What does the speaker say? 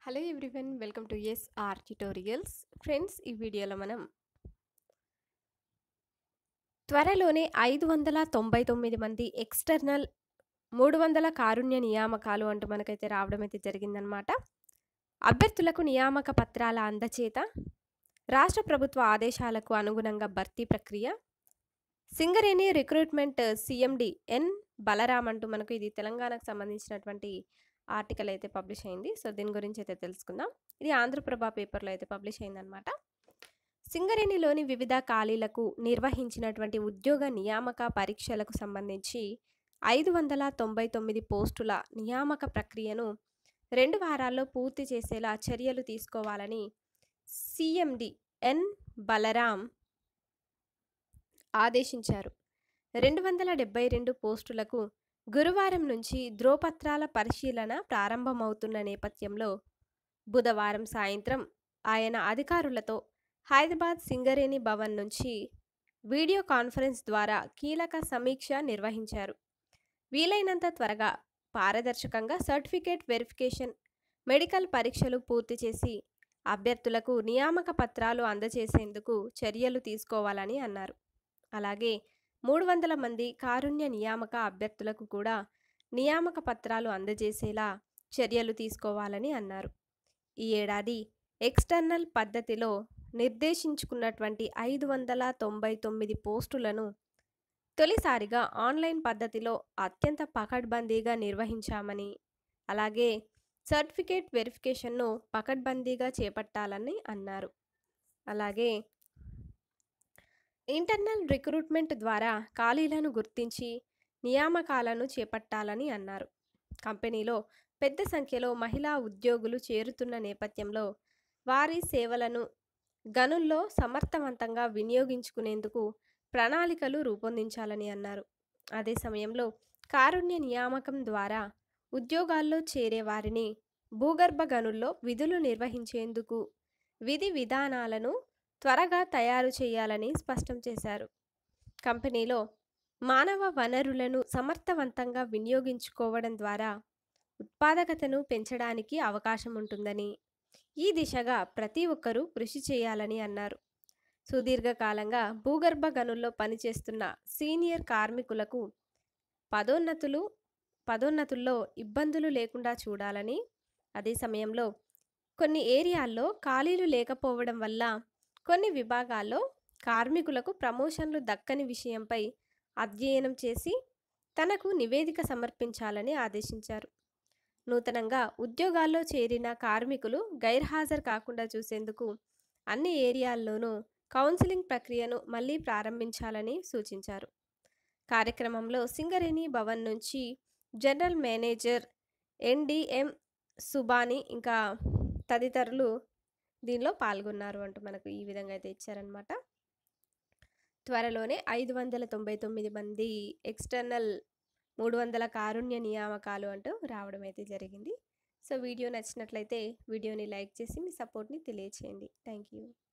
hello everyone welcome to S R tutorials friends ఈ వీడియోలో మనం త్వరలోనే ఐదు వందల తొంభై తొమ్మిది మంది ఎక్స్టర్నల్ మూడు వందల కారుణ్య నియామకాలు అంటూ మనకైతే రావడం అయితే జరిగిందనమాట అభ్యర్థులకు నియామక పత్రాల అందచేత రాష్ట్ర ప్రభుత్వ ఆదేశాలకు అనుగుణంగా భర్తీ ప్రక్రియ Singareni recruitment CMD N Balaram అంటూ మనకు ఇది తెలంగాణకు సంబంధించినటువంటి ఆర్టికల్ అయితే పబ్లిష్ అయింది సో దీని గురించి అయితే తెలుసుకుందాం ఇది ఆంధ్రప్రభ పేపర్లో అయితే పబ్లిష్ అయిందనమాట సింగరేణిలోని వివిధ ఖాళీలకు నిర్వహించినటువంటి ఉద్యోగ నియామక పరీక్షలకు సంబంధించి ఐదు వందల తొంభై తొమ్మిది పోస్టుల నియామక ప్రక్రియను రెండు వారాల్లో పూర్తి చేసేలా చర్యలు తీసుకోవాలని సిఎండి ఎన్ బలరాం ఆదేశించారు రెండు వందల డెబ్బై రెండు పోస్టులకు గురువారం నుంచి ధ్రువపత్రాల పరిశీలన ప్రారంభమవుతున్న నేపథ్యంలో బుధవారం సాయంత్రం ఆయన అధికారులతో హైదరాబాద్ సింగరేణి భవన్ నుంచి వీడియో కాన్ఫరెన్స్ ద్వారా కీలక సమీక్ష నిర్వహించారు వీలైనంత త్వరగా పారదర్శకంగా సర్టిఫికేట్ వెరిఫికేషన్ మెడికల్ పరీక్షలు పూర్తి చేసి అభ్యర్థులకు నియామక పత్రాలు అందజేసేందుకు చర్యలు తీసుకోవాలని అన్నారు అలాగే మూడు వందల మంది కారుణ్య నియామక అభ్యర్థులకు కూడా నియామక పత్రాలు అందజేసేలా చర్యలు తీసుకోవాలని అన్నారు ఈ ఏడాది ఎక్స్టర్నల్ పద్ధతిలో నిర్దేశించుకున్నటువంటి ఐదు వందల తొంభై తొమ్మిది పోస్టులను తొలిసారిగా ఆన్లైన్ పద్ధతిలో అత్యంత పకడ్బందీగా నిర్వహించామని అలాగే సర్టిఫికేట్ వెరిఫికేషన్ను పకడ్బందీగా చేపట్టాలని అన్నారు అలాగే ఇంటర్నల్ రిక్రూట్మెంట్ ద్వారా ఖాళీలను గుర్తించి నియామకాలను చేపట్టాలని అన్నారు కంపెనీలో పెద్ద సంఖ్యలో మహిళా ఉద్యోగులు చేరుతున్న నేపథ్యంలో వారి సేవలను గనుల్లో సమర్థవంతంగా వినియోగించుకునేందుకు ప్రణాళికలు రూపొందించాలని అన్నారు అదే సమయంలో కారుణ్య నియామకం ద్వారా ఉద్యోగాల్లో చేరే వారిని భూగర్భ గనుల్లో విధులు నిర్వహించేందుకు విధి విధానాలను త్వరగా తయారు చేయాలని స్పష్టం చేశారు కంపెనీలో మానవ వనరులను సమర్థవంతంగా వినియోగించుకోవడం ద్వారా ఉత్పాదకతను పెంచడానికి అవకాశం ఉంటుందని ఈ దిశగా ప్రతి ఒక్కరూ కృషి చేయాలని అన్నారు సుదీర్ఘకాలంగా భూగర్భ గనుల్లో పనిచేస్తున్న సీనియర్ కార్మికులకు పదోన్నతులు పదోన్నతుల్లో ఇబ్బందులు లేకుండా చూడాలని అదే సమయంలో కొన్ని ఏరియాల్లో ఖాళీలు లేకపోవడం వల్ల కొన్ని విభాగాల్లో కార్మికులకు ప్రమోషన్లు దక్కని విషయంపై అధ్యయనం చేసి తనకు నివేదిక సమర్పించాలని ఆదేశించారు నూతనంగా ఉద్యోగాల్లో చేరిన కార్మికులు గైర్హాజరు కాకుండా చూసేందుకు అన్ని ఏరియాల్లోనూ కౌన్సిలింగ్ ప్రక్రియను మళ్లీ ప్రారంభించాలని సూచించారు కార్యక్రమంలో సింగరేణి భవన్ నుంచి జనరల్ మేనేజర్ ఎన్డిఎం సుబాని ఇంకా తదితరులు దీనిలో పాల్గొన్నారు అంటూ మనకు ఈ విధంగా అయితే ఇచ్చారనమాట త్వరలోనే ఐదు వందల తొంభై తొమ్మిది మంది ఎక్స్టర్నల్ మూడు వందల కారుణ్య నియామకాలు అంటూ రావడం అయితే జరిగింది సో వీడియో నచ్చినట్లయితే వీడియోని లైక్ చేసి మీ సపోర్ట్ని తెలియచేయండి థ్యాంక్ యూ